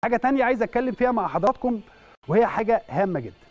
حاجه تانية عايز اتكلم فيها مع حضراتكم وهي حاجه هامه جدا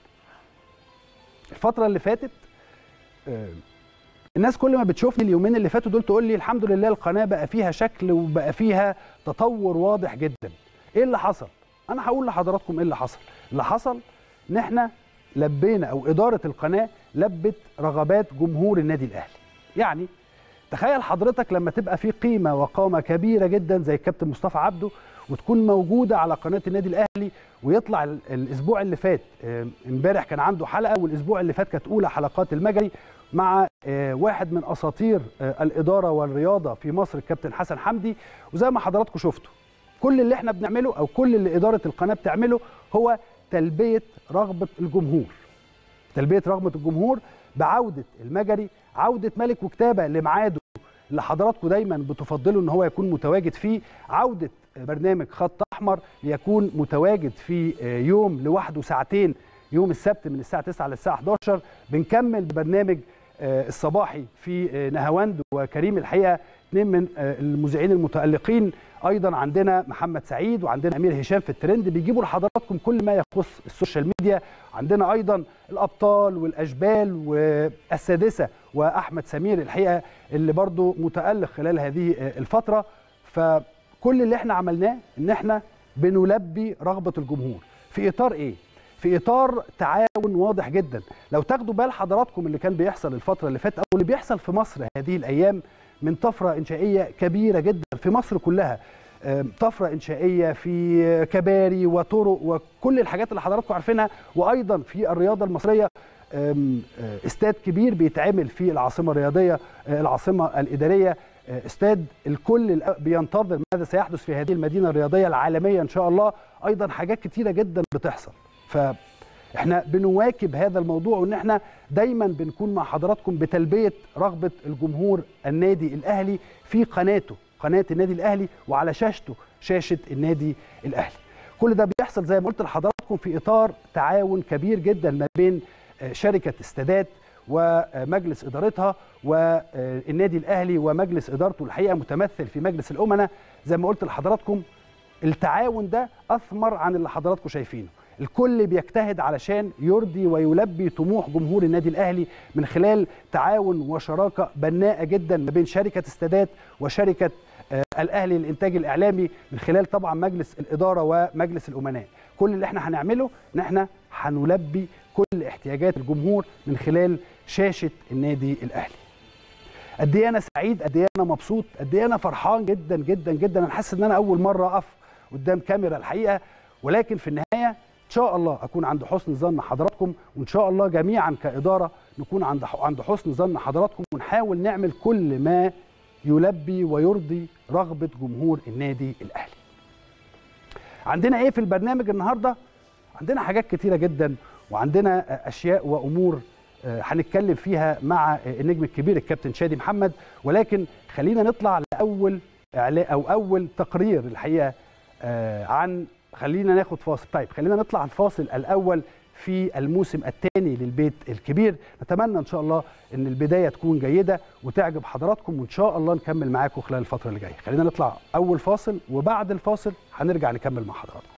الفتره اللي فاتت آه، الناس كل ما بتشوفني اليومين اللي فاتوا دول تقول لي الحمد لله القناه بقى فيها شكل وبقى فيها تطور واضح جدا ايه اللي حصل انا هقول لحضراتكم ايه اللي حصل اللي حصل ان احنا لبينا او اداره القناه لبت رغبات جمهور النادي الاهلي يعني تخيل حضرتك لما تبقى في قيمه وقامه كبيره جدا زي الكابتن مصطفى عبده وتكون موجوده على قناه النادي الاهلي ويطلع ال- الاسبوع اللي فات آه، امبارح كان عنده حلقه والاسبوع اللي فات كانت اولى حلقات المجري مع آه، واحد من اساطير آه، الاداره والرياضه في مصر الكابتن حسن حمدي وزي ما حضراتكم شفتوا كل اللي احنا بنعمله او كل اللي اداره القناه بتعمله هو تلبيه رغبه الجمهور تلبيه رغبه الجمهور بعوده المجري عوده ملك وكتابه لميعاده اللي حضراتكم دايما بتفضلوا ان هو يكون متواجد فيه عوده برنامج خط احمر ليكون متواجد في يوم لوحده ساعتين يوم السبت من الساعه 9 للساعه 11 بنكمل ببرنامج الصباحي في نهاوند وكريم الحقيقه اثنين من المذيعين المتالقين ايضا عندنا محمد سعيد وعندنا امير هشام في الترند بيجيبوا لحضراتكم كل ما يخص السوشيال ميديا عندنا ايضا الابطال والاشبال والسادسه واحمد سمير الحقيقه اللي برضو متالق خلال هذه الفتره فكل اللي احنا عملناه ان احنا بنلبي رغبه الجمهور في اطار ايه في اطار تعاون واضح جدا لو تاخدوا بال حضراتكم اللي كان بيحصل الفتره اللي فاتت او اللي بيحصل في مصر هذه الايام من طفره انشائيه كبيره جدا في مصر كلها طفره انشائيه في كباري وطرق وكل الحاجات اللي حضراتكم عارفينها وايضا في الرياضه المصريه استاد كبير بيتعمل في العاصمه الرياضيه العاصمه الاداريه استاد الكل بينتظر ماذا سيحدث في هذه المدينه الرياضيه العالميه ان شاء الله ايضا حاجات كتيره جدا بتحصل فاحنا بنواكب هذا الموضوع وان احنا دايما بنكون مع حضراتكم بتلبيه رغبه الجمهور النادي الاهلي في قناته قناه النادي الاهلي وعلى شاشته شاشه النادي الاهلي كل ده بيحصل زي ما قلت لحضراتكم في اطار تعاون كبير جدا ما بين شركه استادات ومجلس ادارتها والنادي الاهلي ومجلس ادارته الحقيقه متمثل في مجلس الامناء زي ما قلت لحضراتكم التعاون ده اثمر عن اللي حضراتكم شايفينه الكل بيجتهد علشان يرضي ويلبي طموح جمهور النادي الاهلي من خلال تعاون وشراكه بناءه جدا ما بين شركه استادات وشركه آه الاهلي للانتاج الاعلامي من خلال طبعا مجلس الاداره ومجلس الامناء كل اللي احنا هنعمله ان احنا هنلبي كل احتياجات الجمهور من خلال شاشه النادي الاهلي قد ايه انا سعيد قد ايه انا مبسوط قد ايه انا فرحان جدا جدا جدا انا حاسس ان انا اول مره اقف قدام كاميرا الحقيقه ولكن في النهايه ان شاء الله اكون عند حسن ظن حضراتكم وان شاء الله جميعا كاداره نكون عند عند حسن ظن حضراتكم ونحاول نعمل كل ما يلبي ويرضي رغبه جمهور النادي الاهلي. عندنا ايه في البرنامج النهارده؟ عندنا حاجات كتيره جدا وعندنا اشياء وامور هنتكلم فيها مع النجم الكبير الكابتن شادي محمد ولكن خلينا نطلع لاول او اول تقرير الحقيقه عن خلينا ناخد فاصل طيب خلينا نطلع الفاصل الاول في الموسم الثاني للبيت الكبير نتمنى ان شاء الله ان البدايه تكون جيده وتعجب حضراتكم وان شاء الله نكمل معاكم خلال الفتره اللي جايه خلينا نطلع اول فاصل وبعد الفاصل هنرجع نكمل مع حضراتكم